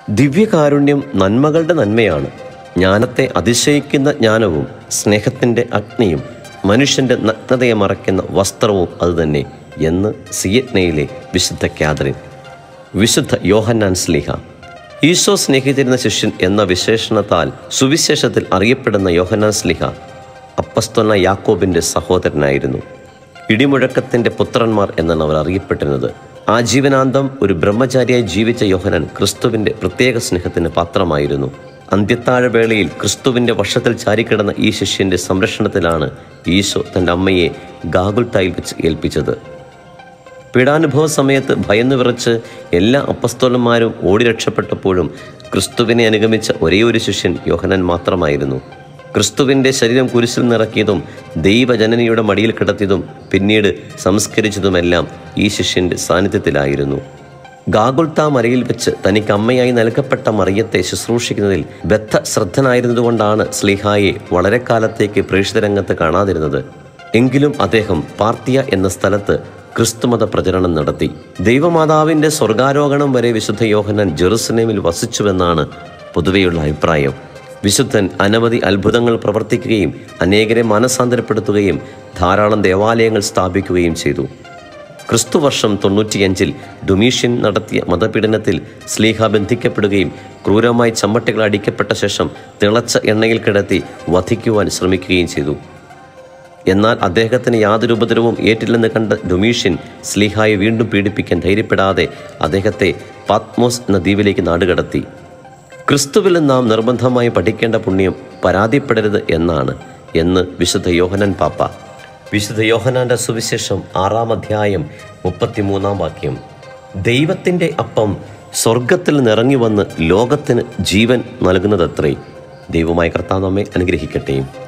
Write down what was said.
ദിവ്യകാരുണ്യം നന്മകളുടെ നന്മയാണ് ജ്ഞാനത്തെ അതിശയിക്കുന്ന ജ്ഞാനവും സ്നേഹത്തിൻ്റെ അഗ്നിയും മനുഷ്യൻ്റെ നഗ്നതയെ മറയ്ക്കുന്ന വസ്ത്രവും അതുതന്നെ എന്ന് സിയറ്റ്നയിലെ വിശുദ്ധ കാതറിൻ വിശുദ്ധ യോഹന്നാൻ സ്ലിഹ ഈശോ സ്നേഹിച്ചിരുന്ന ശിഷ്യൻ എന്ന വിശേഷണത്താൽ സുവിശേഷത്തിൽ അറിയപ്പെടുന്ന യോഹന്നാൻ സ്ലിഹ അപ്പസ്തൊന്ന യാക്കോബിൻ്റെ സഹോദരനായിരുന്നു ഇടിമുഴക്കത്തിൻ്റെ പുത്രന്മാർ എന്നാണ് അവർ അറിയപ്പെട്ടിരുന്നത് ആജീവനാന്തം ഒരു ബ്രഹ്മചാരിയായി ജീവിച്ച യോഹനൻ ക്രിസ്തുവിൻ്റെ പ്രത്യേക സ്നേഹത്തിന് പാത്രമായിരുന്നു അന്ത്യത്താഴവേളയിൽ ക്രിസ്തുവിൻ്റെ വശത്തിൽ ചാരിക്കിടന്ന ഈ ശിഷ്യൻ്റെ സംരക്ഷണത്തിലാണ് ഈശോ തൻ്റെ അമ്മയെ ഗാഗുൽത്തായിൽ വെച്ച് ഏൽപ്പിച്ചത് പീഡാനുഭവ സമയത്ത് ഭയന്നു വിറച്ച് എല്ലാ അപ്പസ്തോലന്മാരും ഓടി രക്ഷപ്പെട്ടപ്പോഴും ക്രിസ്തുവിനെ അനുഗമിച്ച ഒരേ ഒരു ശിഷ്യൻ യോഹനൻ മാത്രമായിരുന്നു ക്രിസ്തുവിൻ്റെ ശരീരം കുരിശിൽ നിറക്കിയതും ദൈവജനനിയുടെ മടിയിൽ കിടത്തിയതും പിന്നീട് സംസ്കരിച്ചതുമെല്ലാം ഈ ശിഷ്യൻ്റെ സാന്നിധ്യത്തിലായിരുന്നു ഗാഗുൽത്ത മരയിൽ വെച്ച് തനിക്ക് അമ്മയായി നൽകപ്പെട്ട മറിയത്തെ ശുശ്രൂഷിക്കുന്നതിൽ ബദ്ധ ശ്രദ്ധനായിരുന്നതുകൊണ്ടാണ് സ്ലിഹായെ വളരെ കാലത്തേക്ക് പ്രേക്ഷിതരംഗത്ത് കാണാതിരുന്നത് എങ്കിലും അദ്ദേഹം പാർത്തിയ എന്ന സ്ഥലത്ത് ക്രിസ്തുമത പ്രചരണം നടത്തി ദൈവമാതാവിൻ്റെ സ്വർഗാരോഹണം വരെ വിശുദ്ധ യോഹനൻ ജെറുസലേമിൽ വസിച്ചുവെന്നാണ് പൊതുവെയുള്ള അഭിപ്രായം വിശുദ്ധൻ അനവധി അത്ഭുതങ്ങൾ പ്രവർത്തിക്കുകയും അനേകരെ മനസാന്തരപ്പെടുത്തുകയും ധാരാളം ദേവാലയങ്ങൾ സ്ഥാപിക്കുകയും ചെയ്തു ക്രിസ്തുവർഷം തൊണ്ണൂറ്റിയഞ്ചിൽ ഡൊമീഷ്യൻ നടത്തിയ മതപീഡനത്തിൽ സ്ലീഹ ബന്ധിക്കപ്പെടുകയും ക്രൂരമായി ചമ്മട്ടികൾ അടിക്കപ്പെട്ട ശേഷം തിളച്ച എണ്ണയിൽ കിടത്തി വധിക്കുവാൻ ശ്രമിക്കുകയും ചെയ്തു എന്നാൽ അദ്ദേഹത്തിന് യാതൊരു ഉപദ്രവവും ഏറ്റില്ലെന്ന് കണ്ട ഡൊമീഷ്യൻ സ്ലീഹായെ വീണ്ടും പീഡിപ്പിക്കാൻ ധൈര്യപ്പെടാതെ അദ്ദേഹത്തെ പാത്മോസ് എന്ന ദ്വീപിലേക്ക് നാടുകടത്തി ക്രിസ്തുവിൽ നാം നിർബന്ധമായി പഠിക്കേണ്ട പുണ്യം പരാതിപ്പെടരുത് എന്നാണ് എന്ന് വിശുദ്ധ യോഹനൻ പാപ്പ വിശുദ്ധ യോഹനാന്റെ സുവിശേഷം ആറാം അധ്യായം മുപ്പത്തിമൂന്നാം വാക്യം ദൈവത്തിൻ്റെ അപ്പം സ്വർഗത്തിൽ നിറങ്ങി വന്ന് ലോകത്തിന് ജീവൻ നൽകുന്നതത്രേ ദൈവമായ കർത്താവ് നമ്മെ അനുഗ്രഹിക്കട്ടെ